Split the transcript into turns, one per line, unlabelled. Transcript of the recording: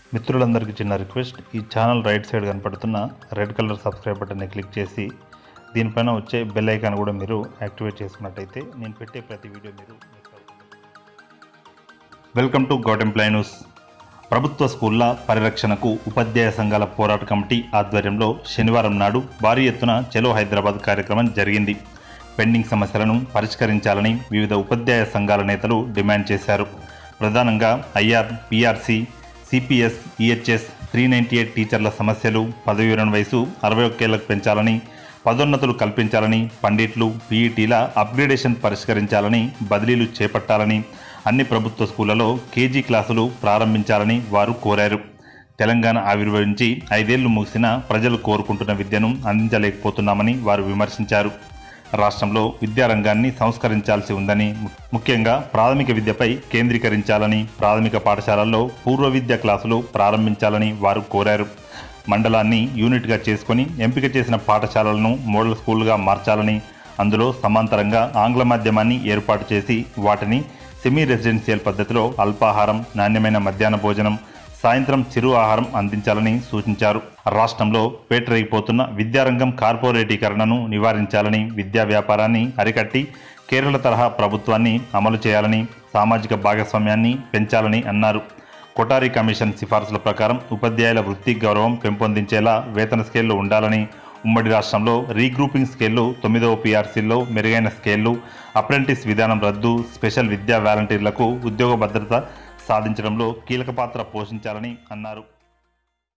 మిత్రులందరికీ చిన్న రిక్వెస్ట్ ఈ ఛానల్ రైట్ సైడ్ కనపడుతున్న రెడ్ కలర్ సబ్స్క్రైబ్ బటన్ని క్లిక్ చేసి దీనిపైన వచ్చే బెల్ ఐకాన్ కూడా మీరు యాక్టివేట్ చేసుకున్నట్టయితే నేను పెట్టే ప్రతి వీడియో మీరు మిస్ అవ్వకుండా welcome to govt employ news ప్రభుత్వ స్కూళ్ల పరిరక్షణకు ఉపాధ్యాయ సంఘాల పోరాట కమిటీ ఆధ్వర్యంలో శనివారం నాడు భారీ ఎత్తున చలో హైదరాబాద్ కార్యక్రమం జరిగింది పెండింగ్ సమస్యలను పరిష్కరించాలని వివిధ ఉపాధ్యాయ సంఘాల నేతలు డిమాండ్ చేశారు ప్రధానంగా IR PRC CPS EHS three ninety eight టీచర్ల సమస్యలు పదవి విరమణ వయసు అరవై ఒక్కేళ్లకు పెంచాలని పదోన్నతులు కల్పించాలని పండిట్లు పీఈటీల అప్గ్రేడేషన్ పరిష్కరించాలని బదిలీలు చేపట్టాలని అన్ని ప్రభుత్వ స్కూళ్లలో కేజీ క్లాసులు ప్రారంభించాలని వారు కోరారు తెలంగాణ ఆవిర్భవించి ఐదేళ్లు ముగిసినా ప్రజలు కోరుకుంటున్న విద్యను అందించలేకపోతున్నామని వారు విమర్శించారు రాష్ట్రంలో విద్యారంగాన్ని సంస్కరించాల్సి ఉందని ము- ముఖ్యంగా ప్రాథమిక విద్యపై కేంద్రీకరించాలని ప్రాథమిక పాఠశాలల్లో పూర్వ విద్య క్లాసులు ప్రారంభించాలని వారు కోరారు మండలాన్ని యూనిట్గా చేసుకొని ఎంపిక చేసిన పాఠశాలలను మోడల్ స్కూల్గా మార్చాలని అందులో సమాంతరంగా ఆంగ్ల మాధ్యమాన్ని ఏర్పాటు చేసి వాటిని సెమీ రెసిడెన్షియల్ పద్ధతిలో అల్పాహారం నాణ్యమైన మధ్యాహ్న భోజనం సాయంత్రం చిరు ఆహారం అందించాలని సూచించారు రాష్ట్రంలో పేటరేగిపోతున్న విద్యారంగం కార్పొరేటీకరణను నివారించాలని విద్యా వ్యాపారాన్ని అరికట్టి కేరళ తరహా ప్రభుత్వాన్ని అమలు చేయాలని సామాజిక భాగస్వామ్యాన్ని పెంచాలని అన్నారు కొటారి కమిషన్ సిఫార్సుల ప్రకారం ఉపాధ్యాయుల వృత్తి గౌరవం పెంపొందించేలా వేతన స్కేళ్లు ఉండాలని ఉమ్మడి రాష్ట్రంలో రీగ్రూపింగ్ స్కేళ్లు తొమ్మిదవ పీఆర్సీల్లో మెరుగైన స్కేళ్లు అప్రెంటిస్ విధానం రద్దు స్పెషల్ విద్యా వాలంటీర్లకు ఉద్యోగ భద్రత సాధించడంలో కీలక పాత్ర పోషించాలని అన్నారు